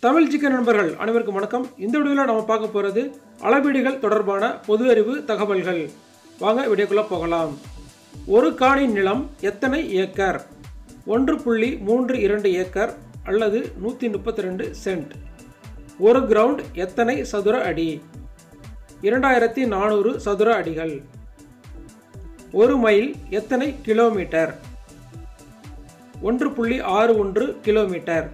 தமிழ் ஜிக்க நண்பர்கள் அனைவருக்கும் வணக்கம் இந்த வீடியோவில் நம்ம பார்க்க போகிறது அளவீடுகள் தொடர்பான பொது அறிவு தகவல்கள் வாங்க வீடியோக்குள்ளே போகலாம் ஒரு காணின் நிலம் எத்தனை ஏக்கர் ஒன்று புள்ளி மூன்று இரண்டு ஏக்கர் அல்லது நூற்றி முப்பத்தி ரெண்டு சென்ட் ஒரு கிரவுண்ட் எத்தனை சதுர அடி இரண்டாயிரத்தி நானூறு சதுர அடிகள் ஒரு மைல் எத்தனை கிலோமீட்டர் ஒன்று புள்ளி ஆறு ஒன்று கிலோமீட்டர்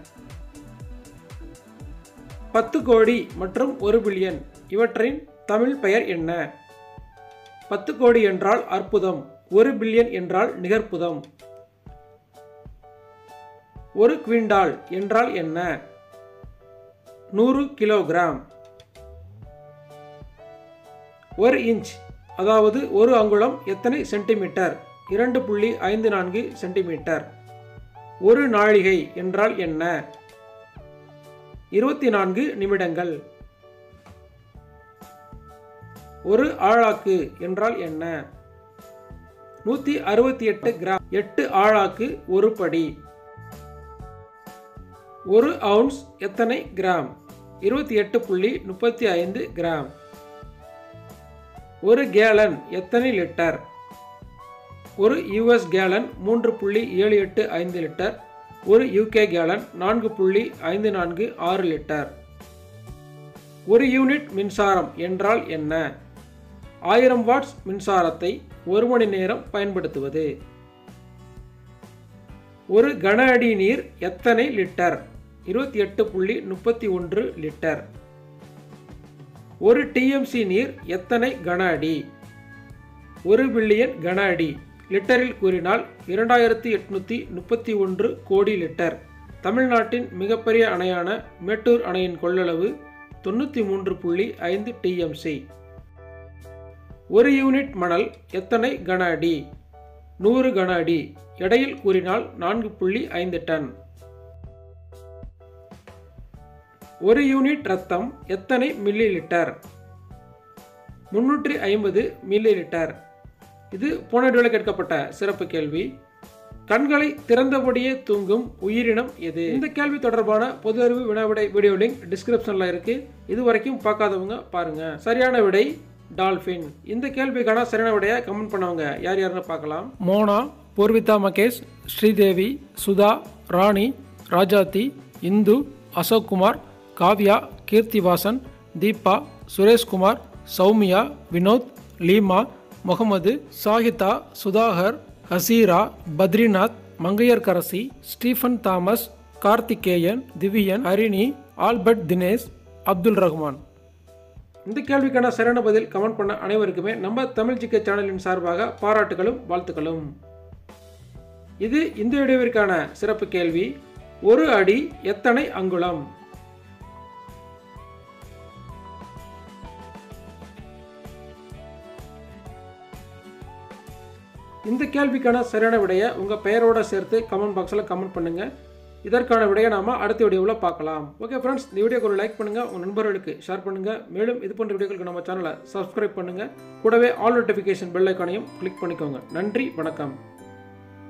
பத்து கோடி மற்றும் ஒரு பில்லியன் இவற்றின் தமிழ் பெயர் என்ன பத்து கோடி என்றால் அற்புதம் ஒரு பில்லியன் என்றால் நிகர்ப்புதம் ஒரு குவிண்டால் என்றால் என்ன நூறு கிலோகிராம் ஒரு இன்ச் அதாவது ஒரு அங்குலம் எத்தனை சென்டிமீட்டர் இரண்டு புள்ளி ஐந்து நான்கு சென்டிமீட்டர் ஒரு நாழிகை என்றால் என்ன இருபத்தி நான்கு நிமிடங்கள் ஒரு ஆழாக்கு என்றால் என்ன நூற்றி அறுபத்தி எட்டு கிராம் எட்டு ஆழாக்கு ஒரு படி ஒரு அவுன்ஸ் எத்தனை கிராம் இருபத்தி எட்டு புள்ளி முப்பத்தி ஐந்து கிராம் ஒரு கேலன் எத்தனை லிட்டர் ஒரு யுஎஸ் கேலன் மூன்று புள்ளி ஏழு எட்டு ஐந்து லிட்டர் ஒரு யூகே கேலன் நான்கு புள்ளி ஐந்து நான்கு ஆறு லிட்டர் ஒரு யூனிட் மின்சாரம் என்றால் என்ன ஆயிரம் வாட்ஸ் மின்சாரத்தை ஒரு மணி நேரம் பயன்படுத்துவது ஒரு கன அடி நீர் எத்தனை லிட்டர் இருபத்தி எட்டு புள்ளி முப்பத்தி ஒன்று லிட்டர் ஒரு டிஎம்சி நீர் எத்தனை கன அடி ஒரு பில்லியன் கன அடி லிட்டரில் கூறினால் இரண்டாயிரத்தி எட்நூற்றி முப்பத்தி ஒன்று கோடி லிட்டர் தமிழ்நாட்டின் மிகப்பெரிய அணையான மேட்டூர் அணையின் கொள்ளளவு தொண்ணூற்றி மூன்று புள்ளி ஐந்து டிஎம்சி ஒரு யூனிட் மணல் எத்தனை கன அடி நூறு கன அடி எடையில் கூறினால் நான்கு புள்ளி ஐந்து டன் ஒரு யூனிட் ரத்தம் எத்தனை மில்லி லிட்டர் முன்னூற்றி ஐம்பது மில்லி லிட்டர் இது போன வீடியோவில் கேட்கப்பட்ட சிறப்பு கேள்வி கண்களை திறந்தபடியே தூங்கும் உயிரினம் எது இந்த கேள்வி தொடர்பான பொது அறிவு வினாவிடை வீடியோ லிங்க் டிஸ்கிரிப்ஷனில் இருக்கு இது வரைக்கும் பார்க்காதவங்க பாருங்க சரியான விடை டால்ஃபின் இந்த கேள்விக்கான சரியான விடையை கமெண்ட் பண்ணவங்க யார் யாருன்னு பார்க்கலாம் Mona Poorvitha Mahesh Sridevi Sudha Rani Rajathi Indhu Ashokkumar Kavya Keerthivasan Deepa Sureshkumar Sowmiya Vinoth Leema Mohammed Sahitha Sudhakar Haseera Badrinath Mangaiyarkarasi Stephen Thomas Karthikeyan Divyan Harini Albert Dinesh Abdul Rahman இந்த கேள்விக்கான சரியான பதில் கமெண்ட் பண்ண அனைவருக்குமே நம்ம தமிழ் ஜிகே சேனலின் சார்பாக பாராட்டுகளும் வாழ்த்துக்களும் இது இந்த வீடியோவிற்கான சிறப்பு கேள்வி ஒரு அடி எத்தனை அங்குலம் இந்த கேள்விக்கான சரியான விடையை உங்கள் பெயரோட சேர்த்து கமெண்ட் பாக்ஸில் கமெண்ட் பண்ணுங்கள் இதற்கான விடையை நாம அடுத்த வீடியோவில் பார்க்கலாம் ஓகே ஃப்ரெண்ட்ஸ் இந்த வீடியோக்கு ஒரு லைக் பண்ணுங்கள் உங்கள் நண்பர்களுக்கு ஷேர் பண்ணுங்கள் மேலும் இது போன்ற வீடியோக்களுக்கு நம்ம சேனலை சப்ஸ்கிரைப் பண்ணுங்கள் கூடவே ஆல் நோட்டிஃபிகேஷன் பெல் ஐக்கானையும் கிளிக் பண்ணிக்கோங்க நன்றி வணக்கம்